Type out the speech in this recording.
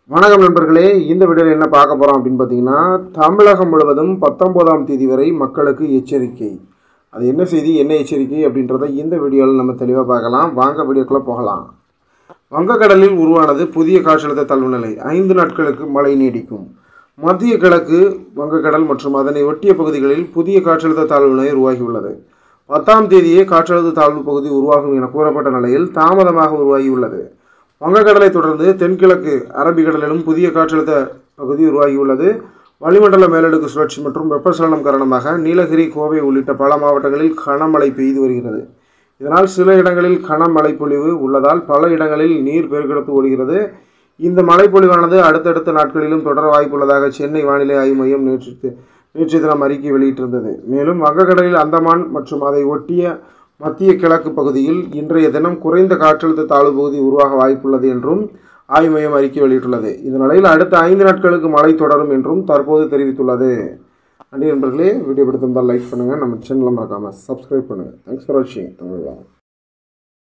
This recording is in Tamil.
வணக்கம் நண்பர்களே இந்த வீடியோவில் என்ன பார்க்க போகிறோம் அப்படின்னு பார்த்தீங்கன்னா தமிழகம் முழுவதும் பத்தொம்போதாம் தேதி வரை மக்களுக்கு எச்சரிக்கை அது என்ன செய்தி என்ன எச்சரிக்கை அப்படின்றத இந்த வீடியோவில் நம்ம தெளிவாக பார்க்கலாம் வாங்க வீடியோக்குள்ளே போகலாம் வங்கக்கடலில் உருவானது புதிய காற்றழுத்த தாழ்வு நிலை ஐந்து நாட்களுக்கு மழை நீடிக்கும் மத்திய கிழக்கு வங்கக்கடல் மற்றும் அதனை ஒட்டிய பகுதிகளில் புதிய காற்றழுத்த தாழ்வு நிலை உருவாகியுள்ளது பத்தாம் தேதியே காற்றழுத்த தாழ்வு பகுதி உருவாகும் என கூறப்பட்ட நிலையில் தாமதமாக உருவாகியுள்ளது வங்கக்கடலை தொடர்ந்து தென்கிழக்கு அரபிக்கடலிலும் புதிய காற்றழுத்த பகுதி உருவாகியுள்ளது வளிமண்டல மேலடுக்கு சுழற்சி மற்றும் வெப்பச்சலனம் காரணமாக நீலகிரி கோவை உள்ளிட்ட பல மாவட்டங்களில் கனமழை பெய்து வருகிறது இதனால் சில இடங்களில் கனமழை பொழிவு உள்ளதால் பல இடங்களில் நீர் பெருக்கெடுத்து ஓடுகிறது இந்த மழைப்பொழிவானது அடுத்தடுத்த நாட்களிலும் தொடர வாய்ப்புள்ளதாக சென்னை வானிலை ஆய்வு மையம் நேற்று நேற்றைய தினம் அறிக்கை வெளியிட்டிருந்தது மேலும் வங்கக்கடலில் அந்தமான் மற்றும் அதை ஒட்டிய மத்திய கிழக்கு பகுதியில் இன்றைய தினம் குறைந்த காற்றழுத்த தாழ்வு பகுதி உருவாக வாய்ப்புள்ளது என்றும் ஆய்வு மையம் அறிக்கை வெளியிட்டுள்ளது இந்த நிலையில் அடுத்த ஐந்து நாட்களுக்கு மழை தொடரும் என்றும் தற்போது தெரிவித்துள்ளது நன்றி நண்பர்களே வீடியோ பிடித்திருந்தால் லைக் பண்ணுங்கள் நம்ம சேனலை மறக்காமல் சப்ஸ்கிரைப் பண்ணுங்கள் தேங்க்ஸ் ஃபார் வாட்சிங் தமிழ்